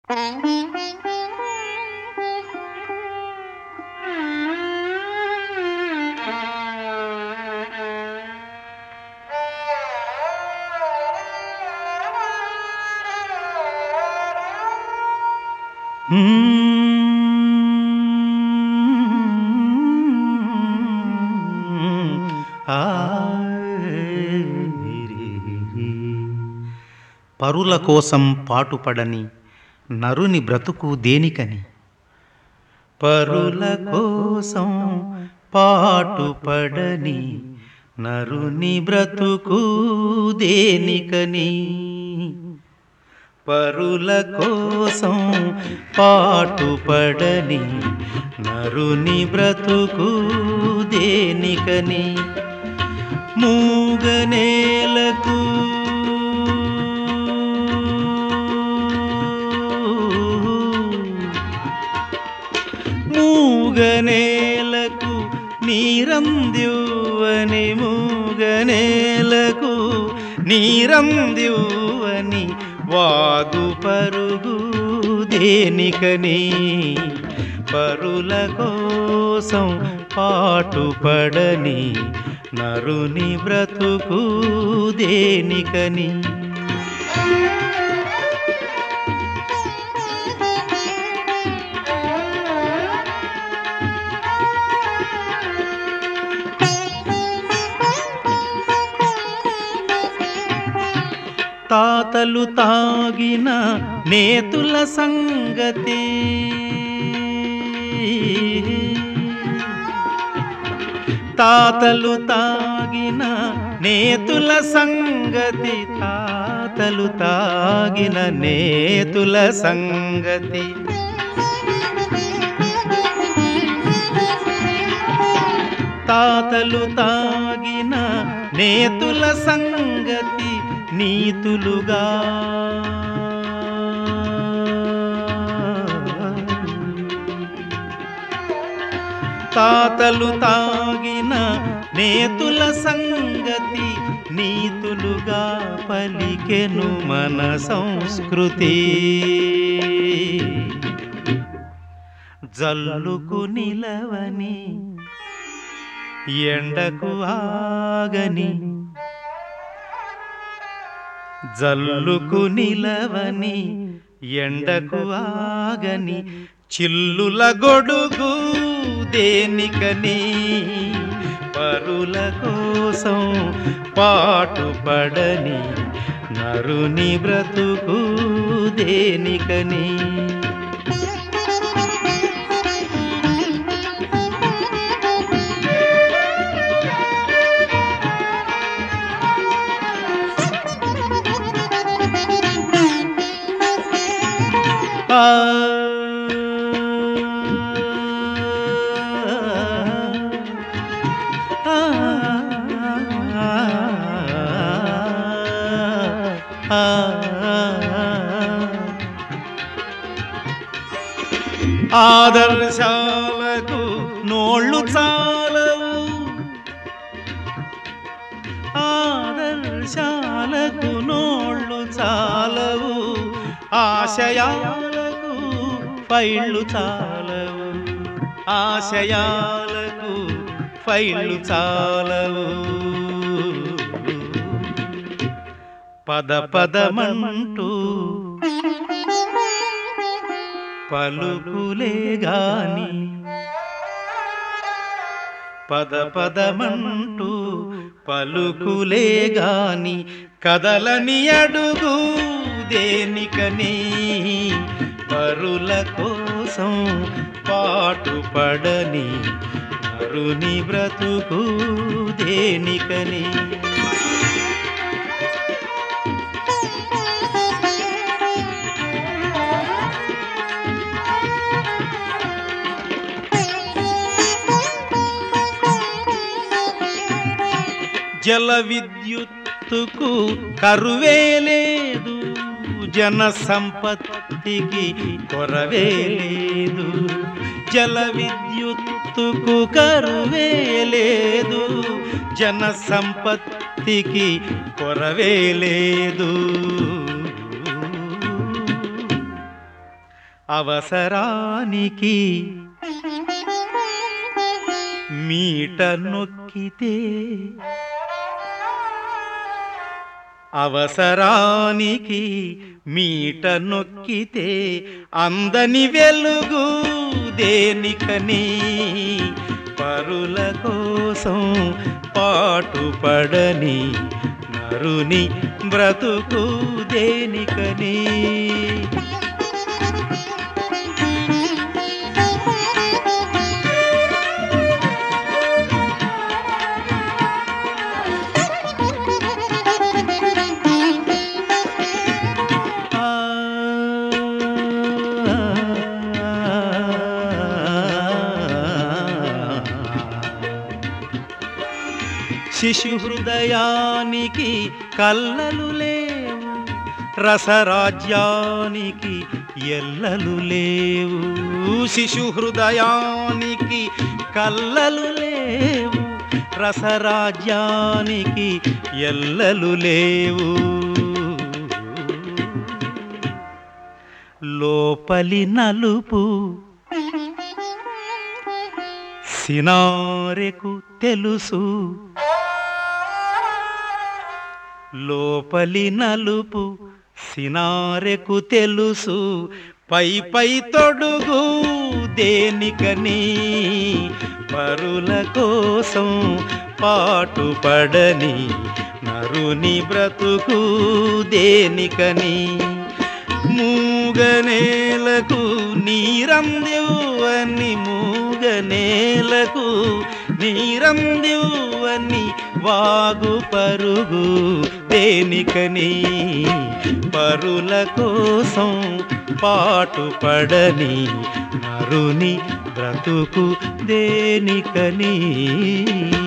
పరుల కోసం పాటుపడని నరుని బ్రతుకు దేనికని పరుల కోసం పాటుపడని నరుని బ్రతుకు దేనికని పరుల కోసం పాటుపడని నరుని బ్రతుకు దేనికని మూగనేలకు మూగనేలకు నీరంద్యువని మూగనేలకు నీరంద్యువని వాగు పరుగు దేనికని పరుల కోసం పాటుపడని నరుని బ్రతుకు దేనికని తాతలు తాగిన నేతుల సంగతి తాతలు తాగిన నేతుల సంగతి తాతలు తాగిన నేతుల సంగతి తాతలు తాగిన నేతుల సంగతి నీతులుగా తాతలు తాగిన నేతుల సంగతి నీతులుగా పలికెను మన సంస్కృతి జల్లుకు నిలవని ఎండకు ఆగని జల్లుకు నిలవని ఎండకు ఆగని చిల్లుల గొడుగు దేనికని పరుల కోసం పాటుపడని నరుని బ్రతుకు దేనికని ఆ ఆదర్శాలకు నోళ్ళు చాలవు ఆదర్శాలకు నోళ్ళు చాలవు ఆశయాలకు ఫైళ్ళు చాలవు ఆశయాలకు ఫైళ్ళు చాలవు పద పదమంటూ పలుకులే గాని పద పదమంటూ పలుకులే గాని కదలని అడుగు దేనికని పరుల కోసం పాటుపడని అరుని బ్రతుకు దేనికని జల విద్యుత్తుకు కరువే లేదు జన సంపత్తికి కొరవే లేదు జల విద్యుత్తుకు కరువే లేదు జన సంపత్తికి కొరవే లేదు అవసరానికి మీట నొక్కితే అవసరానికి మీట నొక్కితే అందని వెలుగు దేనికని పరుల కోసం పాటుపడని నరుని బ్రతుకు దేనికని శిశు హృదయానికి కల్లలు లేవు రసరాజ్యానికి ఎల్లలు లేవు శిశు హృదయానికి కల్లలు లేవు రసరాజ్యానికి ఎల్లలు లేవు లోపలి నలుపు సినారెకు తెలుసు లోపలి నలుపు సినారెకు తెలుసు పై పై తొడుగు దేనికని పరుల కోసం పాటుపడని నరుని బ్రతుకు దేనికని మూగనేలకు నీరందివ్వని మూగనేలకు నీరందివ్వని వాగు పరుగు దేనికని పరుల కోసం పాటుపడని నరుని బ్రతుకు దేనికని